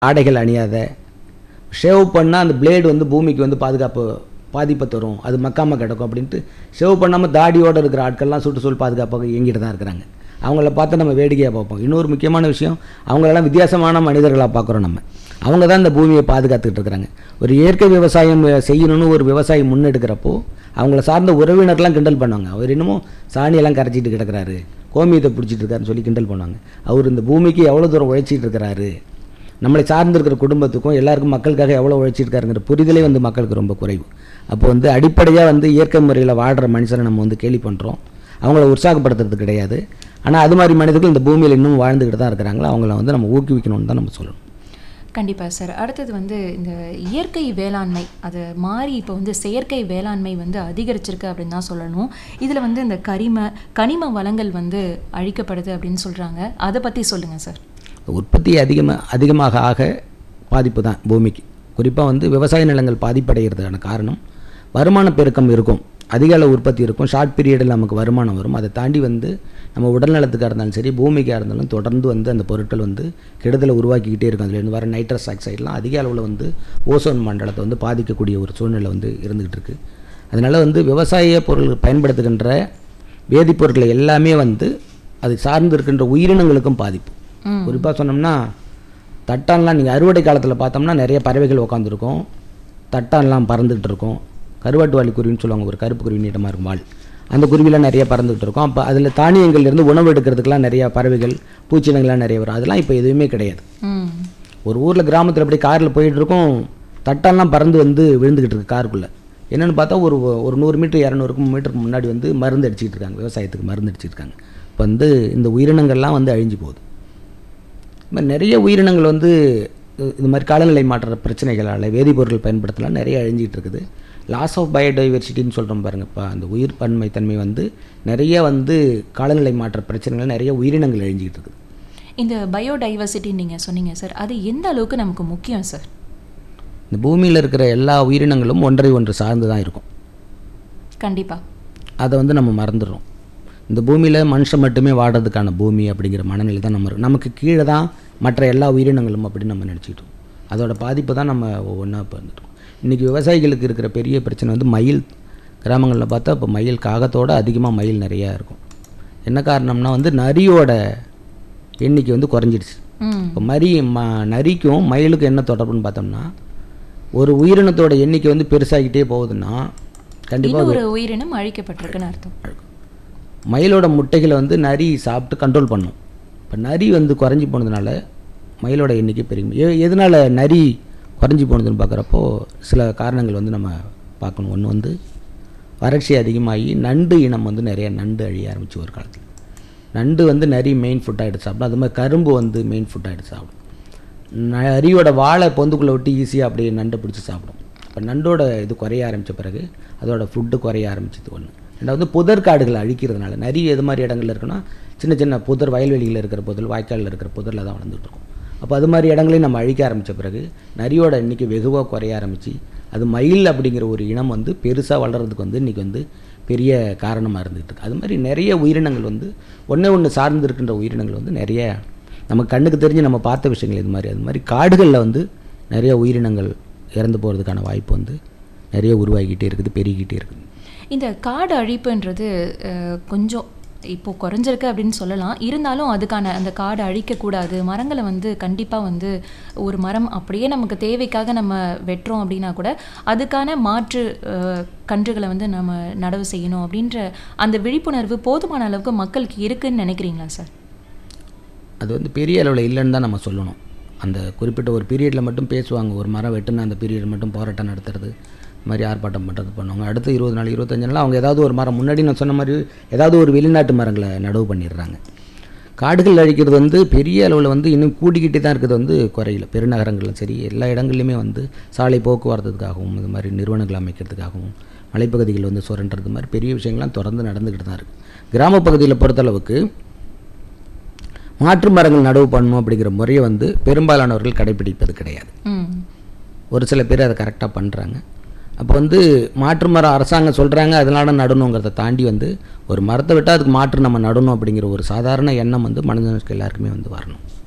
ஆடைகள் அணியாத ஷேவ் பண்ணால் அந்த பிளேடு வந்து பூமிக்கு வந்து பாதுகாப்பு பாதிப்பை தரும் அது மக்காமல் கிடக்கும் அப்படின்ட்டு ஷேவ் பண்ணாமல் தாடியோடு இருக்கிற ஆட்கள்லாம் சுற்றுச்சூழல் பாதுகாப்பாக இயங்கிட்டு தான் இருக்கிறாங்க அவங்கள பார்த்து நம்ம வேடிக்கையாக பார்ப்போம் இன்னொரு முக்கியமான விஷயம் அவங்களெல்லாம் வித்தியாசமான மனிதர்களாக பார்க்குறோம் நம்ம அவங்க தான் இந்த பூமியை பாதுகாத்துக்கிட்டு இருக்கிறாங்க ஒரு இயற்கை விவசாயம் செய்யணும்னு ஒரு விவசாயி முன்னெடுக்கிறப்போ அவங்கள சார்ந்த உறவினர்லாம் கிண்டல் பண்ணுவாங்க அவர் இன்னமும் சாணியெல்லாம் கரைச்சிட்டு கிடக்குறாரு கோமியத்தை பிடிச்சிட்டு இருக்காருன்னு சொல்லி கிண்டல் பண்ணுவாங்க அவர் இந்த பூமிக்கு எவ்வளோ தூரம் உழைச்சிட்டு இருக்கிறாரு நம்மளை சார்ந்திருக்கிற குடும்பத்துக்கும் எல்லாருக்கும் மக்களுக்காக எவ்வளோ உழைச்சிருக்காருங்கிற புரிதலே வந்து மக்களுக்கு ரொம்ப குறைவு அப்போ வந்து அடிப்படையாக வந்து இயற்கை முறையில் வாழ்கிற மனுஷனை நம்ம வந்து கேலி பண்ணுறோம் அவங்கள உற்சாகப்படுத்துறது கிடையாது ஆனால் அது மாதிரி மனிதர்கள் இந்த பூமியில் இன்னும் வாழ்ந்துக்கிட்டு தான் இருக்கிறாங்களோ அவங்கள வந்து நம்ம ஊக்குவிக்கணும்னு தான் நம்ம சொல்லணும் கண்டிப்பாக சார் அடுத்தது வந்து இந்த இயற்கை வேளாண்மை அது மாறி இப்போ வந்து செயற்கை வேளாண்மை வந்து அதிகரிச்சிருக்கு அப்படின்னு தான் சொல்லணும் இதில் வந்து இந்த கரிம கனிம வளங்கள் வந்து அழிக்கப்படுது அப்படின்னு சொல்கிறாங்க அதை பற்றி சொல்லுங்கள் சார் உற்பத்தி அதிகமாக அதிகமாக ஆக பாதிப்பு தான் பூமிக்கு குறிப்பாக வந்து விவசாய நிலங்கள் பாதிப்படைகிறதுக்கான காரணம் வருமான பெருக்கம் இருக்கும் அதிக அளவு உற்பத்தி இருக்கும் ஷார்ட் பீரியடில் நமக்கு வருமானம் வரும் அதை தாண்டி வந்து நம்ம உடல்நலத்துக்காக இருந்தாலும் சரி பூமிக்காக இருந்தாலும் தொடர்ந்து வந்து அந்த பொருட்கள் வந்து கெடுதலை உருவாக்கிக்கிட்டே இருக்கும் அதுலேருந்து வர நைட்ரஸ் ஆக்சைட்லாம் அதிக அளவில் வந்து ஓசோன் மண்டலத்தை வந்து பாதிக்கக்கூடிய ஒரு சூழ்நிலை வந்து இருந்துகிட்டு இருக்கு அதனால் வந்து விவசாய பொருள் பயன்படுத்துகின்ற வேதிப்பொருட்களை எல்லாமே வந்து அது சார்ந்து இருக்கின்ற உயிரினங்களுக்கும் பாதிப்பு குறிப்பாக சொன்னோம்னா தட்டான்லாம் நீங்கள் அறுவடை காலத்தில் பார்த்தோம்னா நிறைய பறவைகள் உட்காந்துருக்கும் தட்டான்லாம் பறந்துகிட்டு இருக்கும் கருவாட்டு வாலி குருவின்னு சொல்லுவாங்க ஒரு கருப்பு குருவி நீட்டமாக இருக்கும் வால் அந்த குருவிலாம் நிறைய பறந்துகிட்டு இருக்கும் அப்போ அதில் தானியங்கள்லேருந்து உணவு எடுக்கிறதுக்கெலாம் நிறைய பறவைகள் பூச்சினங்கள்லாம் நிறைய வரும் அதெல்லாம் இப்போ எதுவுமே கிடையாது ம் ஒரு ஊரில் கிராமத்தில் அப்படி காரில் போயிட்டு இருக்கோம் தட்டான்லாம் பறந்து வந்து விழுந்துக்கிட்டு இருக்கு காருக்குள்ளே என்னென்னு பார்த்தா ஒரு ஒரு நூறு மீட்டர் இரநூறுக்கு மீட்டருக்கு முன்னாடி வந்து மருந்து அடிச்சிட்டு இருக்காங்க விவசாயத்துக்கு மருந்து அடிச்சிட்டு இருக்காங்க இப்போ வந்து இந்த உயிரினங்கள்லாம் வந்து அழிஞ்சு போகுது இது மாதிரி நிறைய உயிரினங்கள் வந்து இது- இது மாதிரி காலநிலை மாற்ற பிரச்சனைகளால் வேதிப்பொருட்கள் பயன்படுத்தலாம் நிறைய அழிஞ்சிட்டு இருக்குது லாஸ் ஆஃப் பயோடைவர்சிட்டின்னு சொல்கிறோம் பாருங்கப்பா அந்த உயிர் பன்மை தன்மை வந்து நிறைய வந்து காலநிலை மாற்ற பிரச்சனைகள் நிறைய உயிரினங்கள் அழிஞ்சிக்கிட்டு இருக்குது இந்த பயோடைவர்சிட்டி நீங்கள் சொன்னீங்க சார் அது எந்த அளவுக்கு நமக்கு முக்கியம் சார் இந்த பூமியில் இருக்கிற எல்லா உயிரினங்களும் ஒன்றை ஒன்று சார்ந்து தான் இருக்கும் கண்டிப்பாக அதை வந்து நம்ம மறந்துடுறோம் இந்த பூமியில் மனுஷன் மட்டுமே வாடுறதுக்கான பூமி அப்படிங்கிற மனநிலை தான் நம்ம இருக்கு. நமக்கு கீழே தான் மற்ற எல்லா உயிரினங்களும் அப்படின்னு நம்ம நினச்சிக்கிட்டோம் அதோட பாதிப்பு தான் நம்ம ஒவ்வொன்றா இப்போ வந்துட்டோம் இன்றைக்கி விவசாயிகளுக்கு இருக்கிற பெரிய பிரச்சனை வந்து மயில் கிராமங்களில் பார்த்தா இப்போ மயில் காகத்தோட அதிகமாக மயில் நிறையா இருக்கும் என்ன காரணம்னா வந்து நரியோட எண்ணிக்கை வந்து குறைஞ்சிடுச்சு ம் இப்போ மரி ம நரிக்கும் மயிலுக்கும் என்ன தொடர்புன்னு பார்த்தோம்னா ஒரு உயிரினத்தோட எண்ணிக்கை வந்து பெருசாகிட்டே போகுதுன்னா கண்டிப்பாக இன்னொரு உயிரினம் அழிக்கப்பட்டிருக்குன்னு அர்த்தம் மயிலோட முட்டைகளை வந்து நரி சாப்பிட்டு கண்ட்ரோல் பண்ணும் இப்போ நரி வந்து குறைஞ்சி போனதுனால மயிலோட எண்ணிக்கை பெருகும் எ எதனால் நரி குறைஞ்சி போனதுன்னு பார்க்குறப்போ சில காரணங்கள் வந்து நம்ம பார்க்கணும் ஒன்று வந்து வறட்சி அதிகமாகி நண்டு இனம் வந்து நிறைய நண்டு அழிய ஆரம்பிச்சு ஒரு காலத்தில் நண்டு வந்து நரி மெயின் ஃபுட்டாக எடுத்து சாப்பிடும் அது மாதிரி கரும்பு வந்து மெயின் ஃபுட்டாக எடுத்து சாப்பிடும் நரியோட வாழை பொந்துக்குள்ளே விட்டு ஈஸியாக அப்படியே நண்டை பிடிச்சி சாப்பிடும் இப்போ நண்டோட இது குறைய ஆரம்பித்த பிறகு அதோட ஃபுட்டு குறைய ஆரம்பிச்சது ஒன்று ரெண்டாவது புதர் காடுகளை அழிக்கிறதுனால நரி எது மாதிரி இடங்கள்ல இருக்குன்னா சின்ன சின்ன புதர் வயல்வெளியில் இருக்கிற புதர் வாய்க்காலில் இருக்கிற புதரில் தான் வளர்ந்துட்டு இருக்கும் அப்போ அது மாதிரி இடங்களையும் நம்ம அழிக்க ஆரம்பித்த பிறகு நரியோட எண்ணிக்கை வெகுவாக குறைய ஆரம்பிச்சு அது மயில் அப்படிங்கிற ஒரு இனம் வந்து பெருசாக வளர்கிறதுக்கு வந்து இன்றைக்கி வந்து பெரிய காரணமாக இருந்துகிட்டு இருக்கு அது மாதிரி நிறைய உயிரினங்கள் வந்து ஒன்றே ஒன்று சார்ந்து இருக்கின்ற உயிரினங்கள் வந்து நிறைய நம்ம கண்ணுக்கு தெரிஞ்சு நம்ம பார்த்த விஷயங்கள் இது மாதிரி அது மாதிரி காடுகளில் வந்து நிறைய உயிரினங்கள் இறந்து போகிறதுக்கான வாய்ப்பு வந்து நிறைய உருவாகிக்கிட்டே இருக்குது பெருகிக்கிட்டே இருக்குது இந்த காடு அழிப்புன்றது அஹ், கொஞ்சம் இப்போ குறைஞ்சிருக்கு அப்படின்னு சொல்லலாம் இருந்தாலும் அதுக்கான அந்த காடு அழிக்கக்கூடாது மரங்களை வந்து கண்டிப்பாக வந்து ஒரு மரம் அப்படியே நமக்கு தேவைக்காக நம்ம வெட்டுறோம் அப்படின்னா கூட அதுக்கான மாற்று அஹ், கன்றுகளை வந்து நம்ம நடவு செய்யணும் அப்படின்ற அந்த விழிப்புணர்வு போதுமான அளவுக்கு மக்களுக்கு இருக்குன்னு நினைக்கிறீங்களா சார் அது வந்து பெரிய அளவில் இல்லைன்னு தான் நம்ம சொல்லணும் அந்த குறிப்பிட்ட ஒரு பீரியடில் மட்டும் பேசுவாங்க ஒரு மரம் வெட்டுனா அந்த பீரியட் மட்டும் போராட்டம் நடத்துறது இந்த மாதிரி ஆர்ப்பாட்டம் பண்ணுறது பண்ணுவாங்க அடுத்து இருபது நாள் இருபத்தஞ்சு நாள் அவங்க ஏதாவது ஒரு மரம் முன்னாடி நான் சொன்ன மாதிரி ஏதாவது ஒரு வெளிநாட்டு மரங்களை நடவு பண்ணிடுறாங்க காடுகள் அழிக்கிறது வந்து பெரிய அளவில் வந்து இன்னும் கூடிக்கிட்டே தான் இருக்குது வந்து குறையில பெருநகரங்களும் சரி எல்லா இடங்கள்லையுமே வந்து சாலை போக்குவரத்துக்காகவும் இது மாதிரி நிறுவனங்கள் அமைக்கிறதுக்காகவும் மலைப்பகுதிகள் வந்து சுரண்டுறது மாதிரி பெரிய விஷயங்கள்லாம் தொடர்ந்து நடந்துக்கிட்டு தான் இருக்குது கிராமப்பகுதியில் பொறுத்தளவுக்கு மாற்று மரங்கள் நடவு பண்ணணும் அப்படிங்கிற முறையை வந்து பெரும்பாலானவர்கள் கடைபிடிப்பது கிடையாது ம் ஒரு சில பேர் அதை கரெக்டாக பண்ணுறாங்க அப்போ வந்து மாற்று மரம் அரசாங்கம் சொல்கிறாங்க அதனால நடணுங்கிறத தாண்டி வந்து ஒரு மரத்தை விட்டால் அதுக்கு மாற்று நம்ம நடணும் அப்படிங்கிற ஒரு சாதாரண எண்ணம் வந்து மனிதனுக்கு எல்லாருக்குமே வந்து வரணும்